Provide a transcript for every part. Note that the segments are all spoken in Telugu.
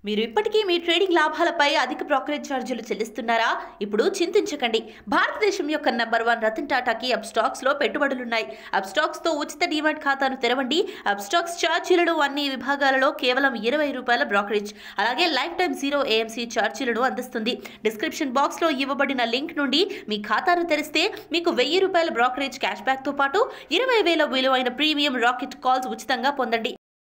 మీరు ఇప్పటికీ మీ ట్రేడింగ్ లాభాలపై అధిక బ్రోకరేజ్ ఛార్జీలు చెల్లిస్తున్నారా ఇప్పుడు చింతించకండి భారతదేశం యొక్క నంబర్ వన్ రతన్ టాటాకి అప్ స్టాక్స్ లో పెట్టుబడులున్నాయి అప్ స్టాక్స్ తో ఉచిత డిమాట్ ఖాతాను తెరవండి అప్ స్టాక్స్ ఛార్జీలను అన్ని విభాగాలలో కేవలం ఇరవై రూపాయల బ్రోకరేజ్ అలాగే లైఫ్ టైం జీరో ఏఎంసీ ఛార్జీలను అందిస్తుంది డిస్క్రిప్షన్ బాక్స్ లో ఇవ్వబడిన లింక్ నుండి మీ ఖాతాను తెరిస్తే మీకు వెయ్యి రూపాయల బ్రోకరేజ్ క్యాష్ బ్యాక్ తో పాటు ఇరవై వేల విలువైన ప్రీమియం రాకెట్ కాల్స్ ఉచితంగా పొందండి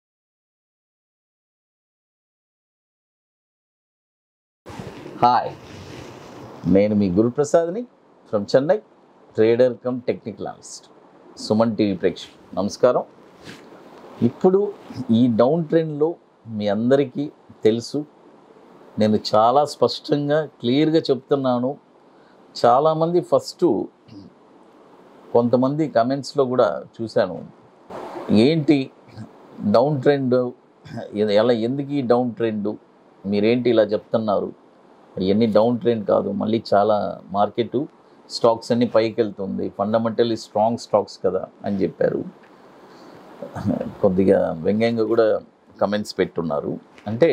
హాయ్ నేను మీ గురుప్రసాద్ని from Chennai trader cum technical analyst Suman TV ప్రేక్షకులు నమస్కారం ఇప్పుడు ఈ డౌన్ ట్రెండ్లో మీ అందరికీ తెలుసు నేను చాలా స్పష్టంగా క్లియర్గా చెప్తున్నాను చాలామంది ఫస్ట్ కొంతమంది కమెంట్స్లో కూడా చూశాను ఏంటి డౌన్ ట్రెండ్ ఎలా ఎందుకు ఈ డౌన్ ట్రెండ్ మీరేంటి ఇలా చెప్తున్నారు ఇవన్నీ డౌన్ ట్రెండ్ కాదు మళ్ళీ చాలా మార్కెట్ స్టాక్స్ అన్ని పైకి వెళ్తుంది ఫండమెంటల్లీ స్ట్రాంగ్ స్టాక్స్ కదా అని చెప్పారు కొద్దిగా వ్యంగ్యంగా కూడా కమెంట్స్ పెట్టున్నారు అంటే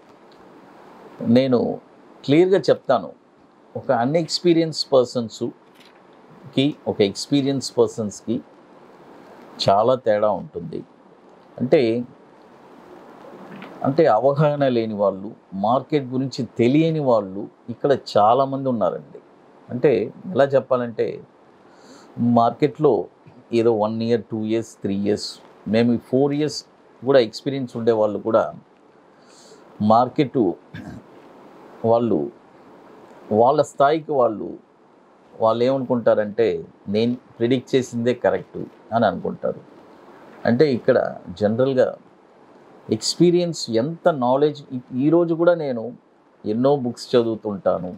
నేను క్లియర్గా చెప్తాను ఒక అన్ఎక్స్పీరియన్స్ పర్సన్స్కి ఒక ఎక్స్పీరియన్స్ పర్సన్స్కి చాలా తేడా ఉంటుంది అంటే అంటే అవగాహన లేని వాళ్ళు మార్కెట్ గురించి తెలియని వాళ్ళు ఇక్కడ చాలామంది ఉన్నారండి అంటే ఎలా చెప్పాలంటే మార్కెట్లో ఏదో one year two years three years మేము ఫోర్ ఇయర్స్ కూడా ఎక్స్పీరియన్స్ ఉండే వాళ్ళు కూడా మార్కెట్ వాళ్ళు వాళ్ళ స్థాయికి వాళ్ళు వాళ్ళు ఏమనుకుంటారంటే నేను ప్రిడిక్ట్ చేసిందే కరెక్ట్ అని అనుకుంటారు అంటే ఇక్కడ జనరల్గా ఎక్స్పీరియన్స్ ఎంత నాలెడ్జ్ ఈరోజు కూడా నేను ఎన్నో బుక్స్ చదువుతుంటాను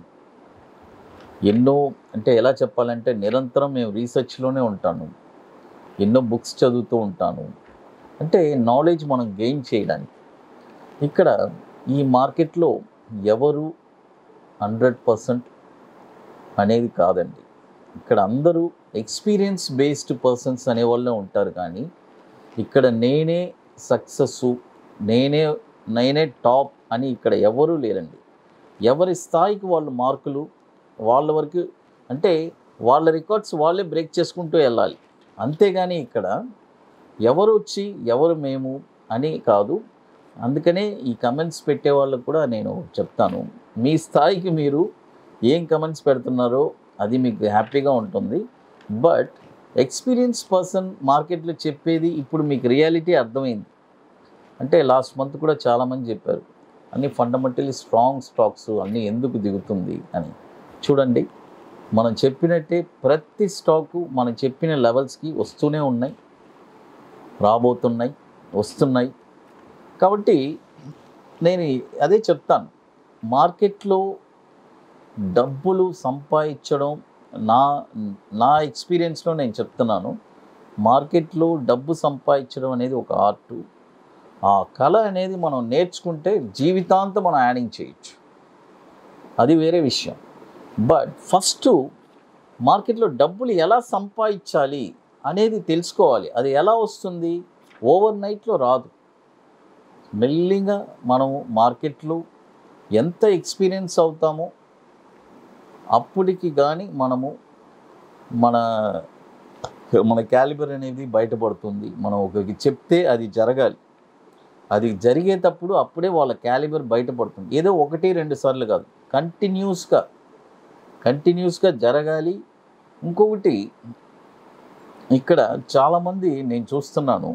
ఎన్నో అంటే ఎలా చెప్పాలంటే నిరంతరం మేము రీసెర్చ్లోనే ఉంటాను ఎన్నో బుక్స్ చదువుతూ ఉంటాను అంటే నాలెడ్జ్ మనం గెయిన్ చేయడానికి ఇక్కడ ఈ మార్కెట్లో ఎవరు హండ్రెడ్ పర్సెంట్ అనేది కాదండి ఇక్కడ అందరూ ఎక్స్పీరియన్స్ బేస్డ్ పర్సన్స్ అనేవాళ్ళే ఉంటారు కానీ ఇక్కడ నేనే సక్సెస్ నేనే నేనే టాప్ అని ఇక్కడ ఎవరూ లేరండి ఎవరి స్థాయికి వాళ్ళు మార్కులు వాళ్ళ వరకు అంటే వాళ్ళ రికార్డ్స్ వాళ్ళే బ్రేక్ చేసుకుంటూ వెళ్ళాలి అంతేగాని ఇక్కడ ఎవరు వచ్చి ఎవరు మేము అని కాదు అందుకనే ఈ కమెంట్స్ పెట్టే వాళ్ళకు కూడా నేను చెప్తాను మీ స్థాయికి మీరు ఏం కమెంట్స్ పెడుతున్నారో అది మీకు హ్యాపీగా ఉంటుంది బట్ ఎక్స్పీరియన్స్ పర్సన్ మార్కెట్లో చెప్పేది ఇప్పుడు మీకు రియాలిటీ అర్థమైంది అంటే లాస్ట్ మంత్ కూడా చాలామంది చెప్పారు అన్ని ఫండమెంటలీ స్ట్రాంగ్ స్టాక్స్ అన్నీ ఎందుకు దిగుతుంది అని చూడండి మనం చెప్పినట్టే ప్రతి స్టాకు మనం చెప్పిన లెవెల్స్కి వస్తూనే ఉన్నాయి రాబోతున్నాయి వస్తున్నాయి కాబట్టి నేను అదే చెప్తాను మార్కెట్లో డబ్బులు సంపాదించడం నా నా ఎక్స్పీరియన్స్లో నేను చెప్తున్నాను మార్కెట్లో డబ్బు సంపాదించడం అనేది ఒక ఆర్టు ఆ కళ అనేది మనం నేర్చుకుంటే జీవితాంతం మనం యాడింగ్ చేయొచ్చు అది వేరే విషయం బట్ ఫస్ట్ మార్కెట్లో డబ్బులు ఎలా సంపాదించాలి అనేది తెలుసుకోవాలి అది ఎలా వస్తుంది ఓవర్ నైట్లో రాదు మెల్లిగా మనము మార్కెట్లో ఎంత ఎక్స్పీరియన్స్ అవుతామో అప్పటికి కానీ మనము మన మన క్యాలిబర్ అనేది బయటపడుతుంది మనం ఒకరికి చెప్తే అది జరగాలి అది జరిగేటప్పుడు అప్పుడే వాళ్ళ క్యాలిబర్ బయటపడుతుంది ఏదో ఒకటి రెండు సార్లు కాదు కంటిన్యూస్గా కంటిన్యూస్గా జరగాలి ఇంకొకటి ఇక్కడ చాలామంది నేను చూస్తున్నాను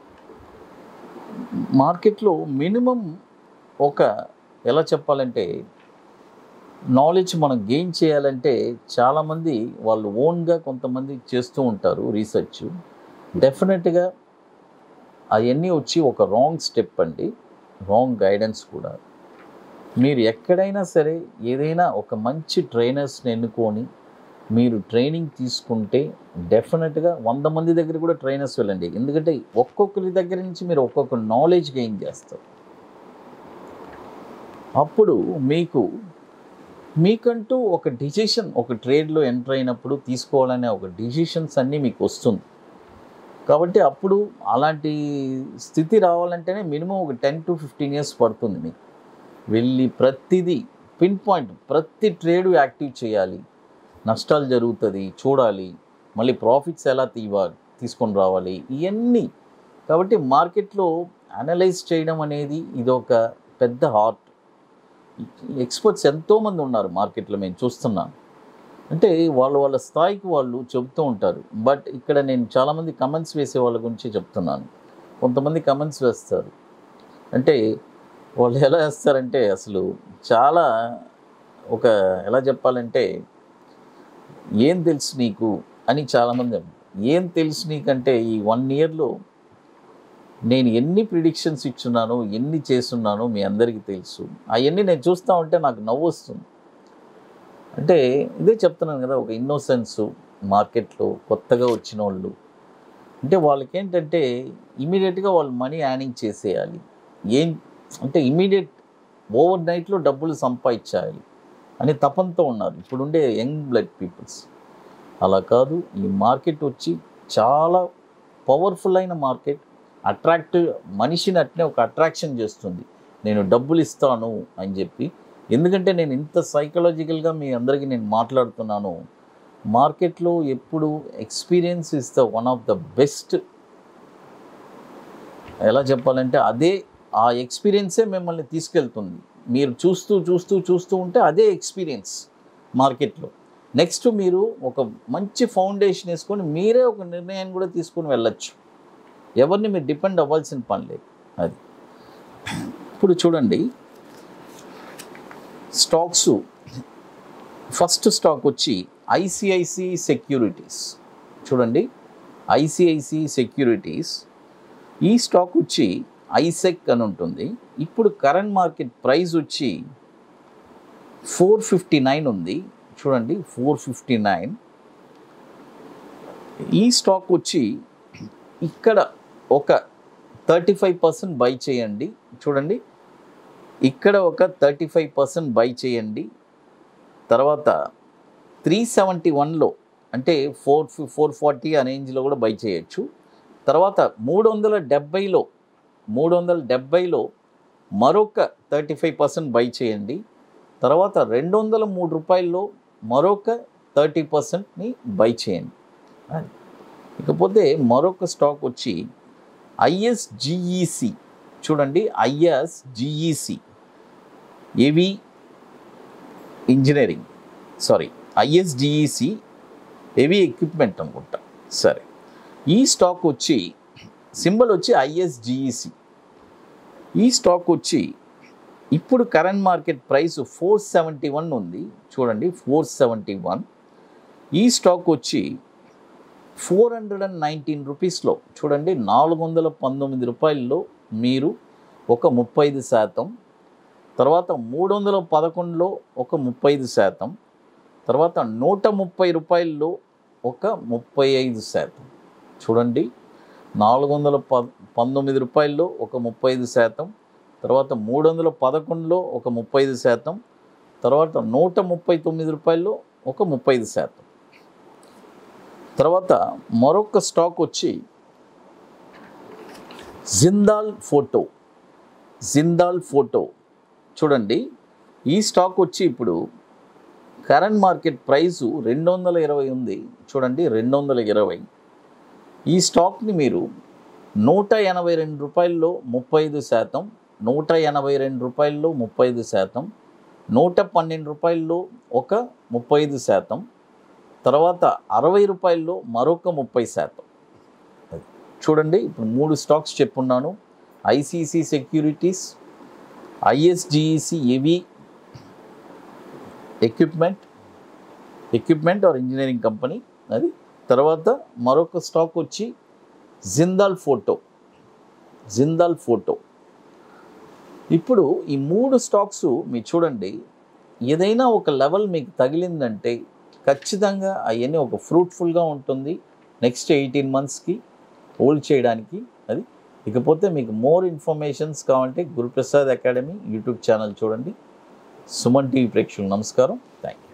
మార్కెట్లో మినిమం ఒక ఎలా చెప్పాలంటే నాలెడ్జ్ మనం గెయిన్ చేయాలంటే చాలామంది వాళ్ళు ఓన్గా కొంతమంది చేస్తూ ఉంటారు రీసెర్చ్ డెఫినెట్గా అవన్నీ వచ్చి ఒక రాంగ్ స్టెప్ అండి రాంగ్ గైడెన్స్ కూడా మీరు ఎక్కడైనా సరే ఏదైనా ఒక మంచి ట్రైనర్స్ని ఎన్నుకొని మీరు ట్రైనింగ్ తీసుకుంటే డెఫినెట్గా వంద మంది దగ్గర కూడా ట్రైనర్స్ వెళ్ళండి ఎందుకంటే ఒక్కొక్కరి దగ్గర నుంచి మీరు ఒక్కొక్క నాలెడ్జ్ గెయిన్ చేస్తారు అప్పుడు మీకు మీకంటూ ఒక డిసిషన్ ఒక ట్రేడ్లో ఎంటర్ అయినప్పుడు తీసుకోవాలనే ఒక డిసిషన్స్ అన్నీ మీకు వస్తుంది కాబట్టి అప్పుడు అలాంటి స్థితి రావాలంటేనే మినిమం ఒక టెన్ టు ఫిఫ్టీన్ ఇయర్స్ పడుతుంది మీకు వెళ్ళి ప్రతిదీ పిన్ పాయింట్ ప్రతి ట్రేడ్ యాక్టివ్ చేయాలి నష్టాలు జరుగుతుంది చూడాలి మళ్ళీ ప్రాఫిట్స్ ఎలా తీవాలి తీసుకొని రావాలి ఇవన్నీ కాబట్టి మార్కెట్లో అనలైజ్ చేయడం అనేది ఇది ఒక పెద్ద ఆర్ట్ ఎక్స్పర్ట్స్ ఎంతోమంది ఉన్నారు మార్కెట్లో మేము చూస్తున్నాం అంటే వాళ్ళ వాళ్ళ స్థాయికి వాళ్ళు చెబుతూ ఉంటారు బట్ ఇక్కడ నేను చాలామంది కమెంట్స్ వేసే వాళ్ళ గురించి చెప్తున్నాను కొంతమంది కమెంట్స్ వేస్తారు అంటే వాళ్ళు ఎలా వేస్తారంటే అసలు చాలా ఒక ఎలా చెప్పాలంటే ఏం తెలుసు నీకు అని చాలామంది అంటారు. ఏం తెలుసు నీకంటే ఈ వన్ ఇయర్లో నేను ఎన్ని ప్రిడిక్షన్స్ ఇచ్చున్నానో ఎన్ని చేస్తున్నానో మీ అందరికీ తెలుసు అవన్నీ నేను చూస్తూ ఉంటే నాకు నవ్వు వస్తుంది అంటే ఇదే చెప్తున్నాను కదా ఒక ఇన్నోసెన్స్ మార్కెట్లో కొత్తగా వచ్చిన వాళ్ళు అంటే వాళ్ళకి ఏంటంటే ఇమీడియట్గా వాళ్ళు మనీ యానింగ్ చేసేయాలి ఏం అంటే ఇమీడియట్ ఓవర్ నైట్లో డబ్బులు సంపాదించాలి అని తపంతో ఉన్నారు ఇప్పుడుండే యంగ్ బ్లడ్ పీపుల్స్ అలా కాదు ఈ మార్కెట్ వచ్చి చాలా పవర్ఫుల్ అయిన మార్కెట్ అట్రాక్టివ్ మనిషిని అట్నే ఒక అట్రాక్షన్ చేస్తుంది నేను డబ్బులు ఇస్తాను అని చెప్పి ఎందుకంటే నేను ఇంత సైకలాజికల్గా మీ అందరికీ నేను మాట్లాడుతున్నాను మార్కెట్లో ఎప్పుడు experience is the one of the best ఎలా చెప్పాలంటే అదే ఆ ఎక్స్పీరియన్సే మిమ్మల్ని తీసుకెళ్తుంది మీరు చూస్తూ చూస్తూ చూస్తూ ఉంటే అదే ఎక్స్పీరియన్స్ మార్కెట్లో నెక్స్ట్ మీరు ఒక మంచి ఫౌండేషన్ వేసుకొని మీరే ఒక నిర్ణయాన్ని కూడా తీసుకొని వెళ్ళొచ్చు ఎవరిని మీరు డిపెండ్ అవ్వాల్సిన పని లేదు అది ఇప్పుడు చూడండి స్టాక్స్ ఫస్ట్ స్టాక్ వచ్చి ఐసిఐసి సెక్యూరిటీస్ చూడండి ఐసిఐసి సెక్యూరిటీస్ ఈ స్టాక్ వచ్చి ఐసెక్ అని ఉంటుంది ఇప్పుడు కరెంట్ మార్కెట్ ప్రైస్ వచ్చి ఫోర్ ఫిఫ్టీ నైన్ ఉంది చూడండి ఫోర్ ఫిఫ్టీ నైన్ ఈ స్టాక్ వచ్చి ఇక్కడ ఒక థర్టీ ఫైవ్ పర్సెంట్ బై చేయండి చూడండి ఇక్కడ ఒక థర్టీ ఫైవ్ పర్సెంట్ బై చేయండి తర్వాత త్రీ సెవెంటీ వన్లో అంటే ఫోర్ ఫోర్ ఫార్టీ ఆ రేంజ్లో కూడా బై చేయొచ్చు తర్వాత మూడు వందల డెబ్బైలో మూడు వందల డెబ్బైలో మరొక థర్టీ ఫైవ్ పర్సెంట్ బై చేయండి తర్వాత రెండు వందల మూడు రూపాయల్లో మరొక థర్టీ పర్సెంట్ని బై చేయండి అది. ఇకపోతే మరొక స్టాక్ వచ్చి ఐఎస్జిఈసి చూడండి ఐఎస్జిఈసి ఏవి engineering sorry ISGEC heavy equipment అనుకుంటా సరే ఈ స్టాక్ వచ్చి సింబల్ వచ్చి ఐఎస్జిఈసి ఈ స్టాక్ వచ్చి ఇప్పుడు current market price four seventy one ఉంది చూడండి ఫోర్ సెవెంటీ వన్ ఈ స్టాక్ వచ్చి ఫోర్ హండ్రెడ్ అండ్ నైన్టీన్ రూపీస్లో చూడండి నాలుగు వందల పంతొమ్మిది రూపాయల్లో మీరు ఒక ముప్పై ఐదు శాతం తర్వాత మూడు వందల పదకొండులో ఒక ముప్పై ఐదు శాతం తర్వాత నూట ముప్పై రూపాయల్లో ఒక ముప్పై ఐదు శాతం చూడండి నాలుగు వందల ప పంతొమ్మిది రూపాయల్లో ఒక ముప్పై ఐదు శాతం తర్వాత మూడు వందల పదకొండులో ఒక ముప్పై ఐదు శాతం తర్వాత నూట ముప్పై తొమ్మిది రూపాయల్లో ఒక ముప్పై ఐదు శాతం తర్వాత మరొక స్టాక్ వచ్చి జిందాల్ ఫోటో జిందాల్ ఫోటో చూడండి ఈ స్టాక్ వచ్చి ఇప్పుడు కరెంట్ మార్కెట్ ప్రైసు రెండు వందల ఇరవై ఉంది చూడండి రెండు వందల ఇరవై ఈ స్టాక్ని మీరు నూట ఎనభై రెండు రూపాయల్లో ముప్పై ఐదు శాతం నూట ఎనభై రెండు రూపాయల్లో ముప్పై ఐదు శాతం నూట పన్నెండు రూపాయల్లో ఒక ముప్పై ఐదు శాతం తర్వాత అరవై రూపాయల్లో మరొక ముప్పై శాతం అది. చూడండి ఇప్పుడు మూడు స్టాక్స్ చెప్పున్నాను ఐసీసీ సెక్యూరిటీస్ ఐఎస్జిఈసి ఏవి equipment equipment or engineering company అది తర్వాత మరొక స్టాక్ వచ్చి జిందాల్ ఫోటో జిందాల్ ఫోటో ఇప్పుడు ఈ మూడు స్టాక్స్ మీరు చూడండి ఏదైనా ఒక లెవెల్ మీకు తగిలిందంటే ఖచ్చితంగా అవన్నీ ఒక ఫ్రూట్ఫుల్గా ఉంటుంది నెక్స్ట్ ఎయిటీన్ మంత్స్కి హోల్డ్ చేయడానికి అది ఇకపోతే మీకు మోర్ ఇన్ఫర్మేషన్స్ కావాలంటే గురుప్రసాద్ అకాడమీ యూట్యూబ్ ఛానల్ చూడండి సుమన్ టీవీ ప్రేక్షకులు నమస్కారం థ్యాంక్ యూ